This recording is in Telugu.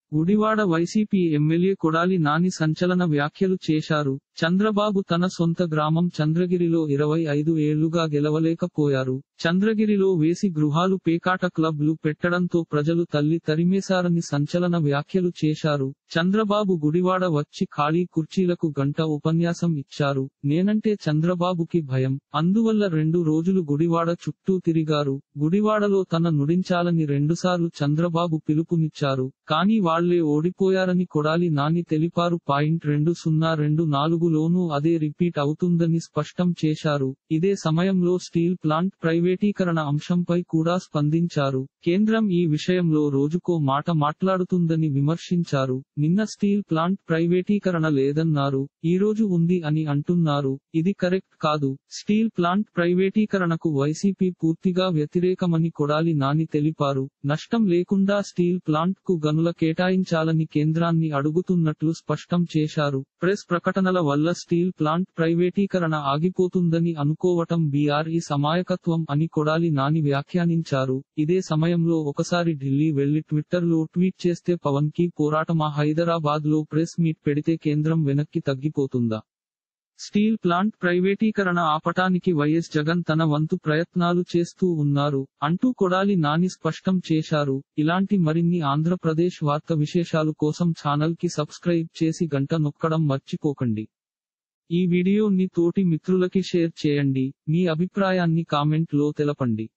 గుడివాడ వైసీపీ ఎమ్మెల్యే కొడాలి నాని సంచలన వ్యాఖ్యలు చేశారు చంద్రబాబు తన సొంత గ్రామం చంద్రగిరిలో ఇరవై ఐదు ఏళ్లుగా గెలవలేకపోయారు చంద్రగిరిలో వేసి గృహాలు పేకాట క్లబ్లు పెట్టడంతో ప్రజలు తల్లి తరిమేశారని సంచలన వ్యాఖ్యలు చేశారు చంద్రబాబు గుడివాడ వచ్చి ఖాళీ కుర్చీలకు గంట ఉపన్యాసం ఇచ్చారు నేనంటే చంద్రబాబుకి భయం అందువల్ల రెండు రోజులు గుడివాడ చుట్టూ తిరిగారు గుడివాడలో తన నుడించాలని రెండుసార్లు చంద్రబాబు పిలుపునిచ్చారు కానీ వాళ్లే ఓడిపోయారని కొడాలి నాని తెలిపారు పాయింట్ రెండు సున్నా రెండు నాలుగులోనూ అదే రిపీట్ అవుతుందని స్పష్టం చేశారు ఇదే సమయంలో స్టీల్ ప్లాంట్ ప్రైవేటీకరణ అంశంపై కూడా స్పందించారు కేంద్రం ఈ విషయంలో రోజుకో మాట మాట్లాడుతుందని విమర్శించారు నిన్న స్టీల్ ప్లాంట్ ప్రైవేటీకరణ లేదన్నారు ఈ రోజు ఉంది అని అంటున్నారు ఇది కరెక్ట్ కాదు స్టీల్ ప్లాంట్ ప్రైవేటీకరణకు వైసీపీ పూర్తిగా వ్యతిరేకమని కొడాలి నాని తెలిపారు నష్టం లేకుండా స్టీల్ ప్లాంట్ కు గనుల కేటాయించాలని కేంద్రాన్ని అడుగుతున్నట్లు స్పష్టం చేశారు ప్రెస్ ప్రకటనల వల్ల స్టీల్ ప్లాంట్ ప్రైవేటీకరణ ఆగిపోతుందని అనుకోవటం బీఆర్ఈ సమాయకత్వం అని కొడాలి నాని వ్యాఖ్యానించారు ఇదే సమయంలో ఒకసారి ఢిల్లీ వెళ్లి ట్విట్టర్ లో ట్వీట్ చేస్తే పవన్ కి పోరాటమా హైదరాబాద్ లో ప్రెస్ మీట్ పెడితే కేంద్రం వెనక్కి తగ్గిపోతుందా స్టీల్ ప్లాంట్ ప్రైవేటీకరణ ఆపటానికి వైఎస్ జగన్ తన వంతు ప్రయత్నాలు చేస్తూ ఉన్నారు అంటూ కొడాలి నాని స్పష్టం చేశారు ఇలాంటి మరిన్ని ఆంధ్రప్రదేశ్ వార్త విశేషాలు కోసం ఛానల్ కి సబ్స్క్రైబ్ చేసి గంట నొక్కడం మర్చిపోకండి ఈ వీడియోని తోటి మిత్రులకి షేర్ చేయండి మీ అభిప్రాయాన్ని కామెంట్ లో తెలపండి